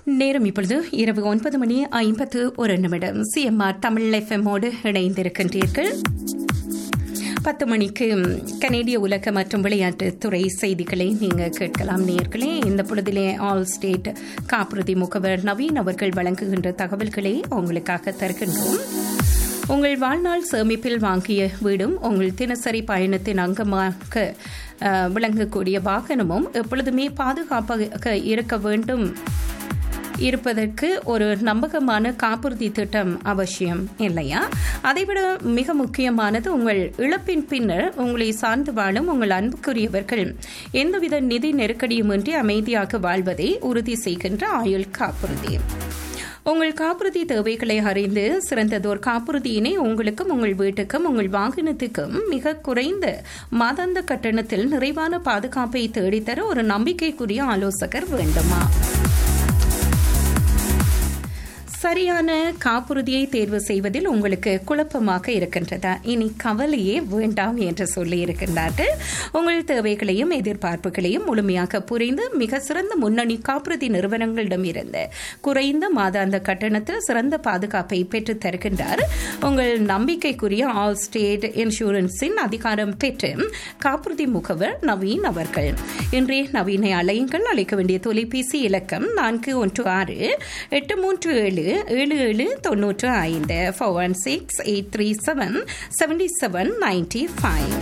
நேரம் இப்பொழுது இரவு ஒன்பது மணி ஐம்பத்து ஒரு நிமிடம் சிஎம்ஆர் தமிழ் எஃப்எம்மோடு இணைந்திருக்கின்றீர்கள் பத்து மணிக்கு கனேடிய உலக மற்றும் விளையாட்டுத் துறை செய்திகளை நீங்கள் கேட்கலாம் நேர்களே இந்த பொழுதிலே ஆல் ஸ்டேட் காப்புறுதி முகவர் நவீன் அவர்கள் வழங்குகின்ற தகவல்களை உங்களுக்காக தருகின்றோம் உங்கள் வாழ்நாள் சேமிப்பில் வாங்கிய வீடும் உங்கள் தினசரி பயணத்தின் அங்கமாக அஹ், விளங்கக்கூடிய வாகனமும் எப்பொழுதுமே பாதுகாப்பாக இருக்க வேண்டும் இருப்பதற்கு ஒரு நம்பகமான காப்புறுதி திட்டம் அவசியம் இல்லையா அதைவிட மிக முக்கியமானது உங்கள் இழப்பின் பின்னர் உங்களை சார்ந்து வாழும் உங்கள் அன்புக்குரியவர்கள் எந்தவித நிதி நெருக்கடியுமின்றி அமைதியாக வாழ்வதை உறுதி செய்கின்ற ஆயுள் காப்புறுதி உங்கள் காப்புறுதி தேவைகளை அறிந்து சிறந்ததோர் காப்புறுதியினை உங்களுக்கும் உங்கள் வீட்டுக்கும் உங்கள் வாகனத்துக்கும் மிக குறைந்த மாதாந்த கட்டணத்தில் நிறைவான பாதுகாப்பை தேடித்தர ஒரு நம்பிக்கைக்குரிய ஆலோசகர் வேண்டுமா சரியான காப்புறுதியை தேர்வு செய்வதில் உங்களுக்கு குழப்பமாக இருக்கின்றதா இனி கவலையே வேண்டாம் என்று சொல்லி இருக்கின்றார்கள் உங்கள் தேவைகளையும் எதிர்பார்ப்புகளையும் முழுமையாக புரிந்து மிக சிறந்த முன்னணி காப்புறுதி நிறுவனங்களிடமிருந்து குறைந்த மாதாந்த கட்டணத்தில் சிறந்த பாதுகாப்பை பெற்றுத் தருகின்றார் உங்கள் நம்பிக்கைக்குரிய ஆல் ஸ்டேட் இன்சூரன்ஸின் அதிகாரம் பெற்று காப்புறுதி முகவர் நவீன் அவர்கள் இன்றைய நவீனை அலையுங்கள் அழைக்க வேண்டிய தொலைபேசி இலக்கம் நான்கு ஒன்று ஆறு எட்டு மூன்று ஏழு ஏழு ஏழு தொன்னூற்று ஐந்து four one six eight three seven seventy seven ninety five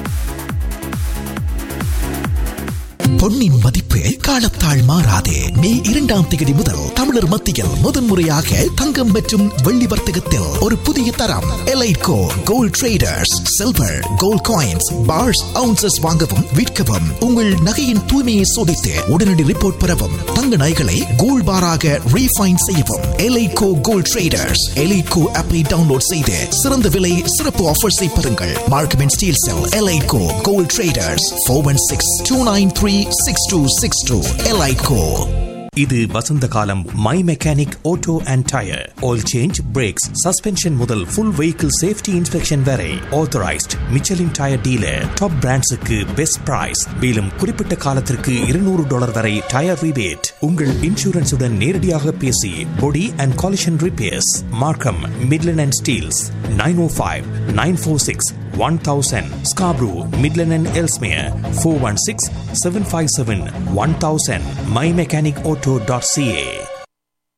பொன்னின் மதிப்பு காலத்தால் மாறாதே மே இரண்டாம் தேதி முதல் தமிழர் மத்தியில் முதன்முறையாக தங்கம் மற்றும் வெள்ளி வர்த்தகத்தில் ஒரு புதிய தரம் Elitco gold traders silver gold coins bars ounces வாங்கவும் விற்கவும் உங்கள் நகையின் தூய்மையை சோதித்து உடனடி ரிப்போர்ட் பெறவும் தங்க நகைகளை கோல்ட் பாராக ரீஃபைன் செய்யவும் எலைட்கோ கோல்ட் ட்ரேடர்ஸ் எலைட்கோ ஆப்பை டவுன்லோட் செய்து சிறந்த விலை சிறப்பு ஆஃபர்ஸை பெறுங்கள் Markham and Steeles Elitco gold traders four one six two nine three six two six two Elitco இது வசந்த காலம் my mechanic auto and tyre oil change brakes suspension முதல் ஃபுல் வெஹிக்கிள் சேஃப்டி இன்ஸ்பெக்ஷன் வரை authorised Michelin tyre dealer top பிராண்ட்ஸுக்கு best price மேலும் குறிப்பிட்ட காலத்திற்கு இருநூறு டாலர் வரை டயர் ரிபேட் உங்கள் இன்சூரன்ஸுடன் நேரடியாக பேசி body and collision repairs Markham Midland and Steeles nine o five nine four six 1000 Scarborough, Midland and Elsmere 416 757 1000 mymechanicauto.ca